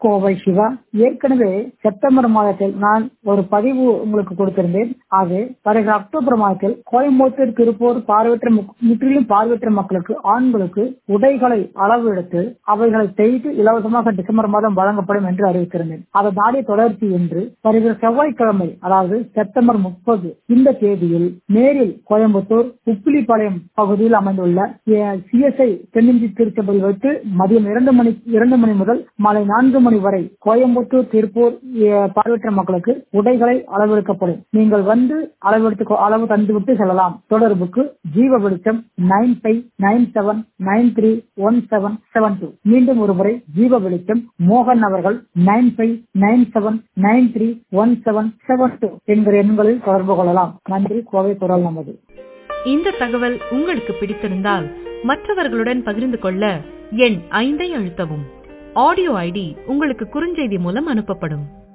கோவை சிவா ஏற்கனவே செப்டம்பர் மாதத்தில் நான் ஒரு பதிவு உங்களுக்கு கொடுத்திருந்தேன் அது வருகிற அக்டோபர் மாதத்தில் கோயம்புத்தூர் திருப்பூர் பார்வையற்ற மு- முற்றிலும் பார்வையற்ற மக்களுக்கு ஆண்களுக்கு உடைகளை அளவு எடுத்து அவைகளை செய்து இலவசமாக டிசம்பர் மாதம் வழங்கப்படும் என்று அறிவித்திருந்தேன் அதன் நாடிய தொடர்ச்சி என்று வருகிற செவ்வாய்க்கிழமை அதாவது செப்டம்பர் முப்பது இந்த தேதியில் நேரில் கோயம்புத்தூர் உப்பிலிப்பாளையம் பகுதியில் அமைந்துள்ள சிஎஸ்ஐ தென்னிந்தி திருச்சபையில் வைத்து மதியம் இரண்டு மணி இரண்டு மணி முதல் மாலை நான்கு மணி வரை கோயம்புத்தூர் திருப்பூர் அஹ், பார்வையற்ற மக்களுக்கு உடைகளை அளவெடுக்கப்படும் நீங்கள் வந்து அளவெடுத்து கொ- அளவு தந்துவிட்டு செல்லலாம் தொடர்புக்கு Jeeva Velicham nine five nine seven nine three one seven seven two மீண்டும் ஒரு முறை ஜீவ வெளிச்சம் மோகன் அவர்கள் nine five nine seven nine three one seven seven two என்கிற எண்களில் தொடர்பு கொள்ளலாம் நன்றி கோவை குரல் நமது இந்த தகவல் உங்களுக்கு பிடித்திருந்தால் மற்றவர்களுடன் பகிர்ந்து கொள்ள எண் ஐந்தை அழுத்தவும் ஆடியோ ஐடி உங்களுக்கு குறுஞ்செய்தி மூலம் அனுப்பப்படும்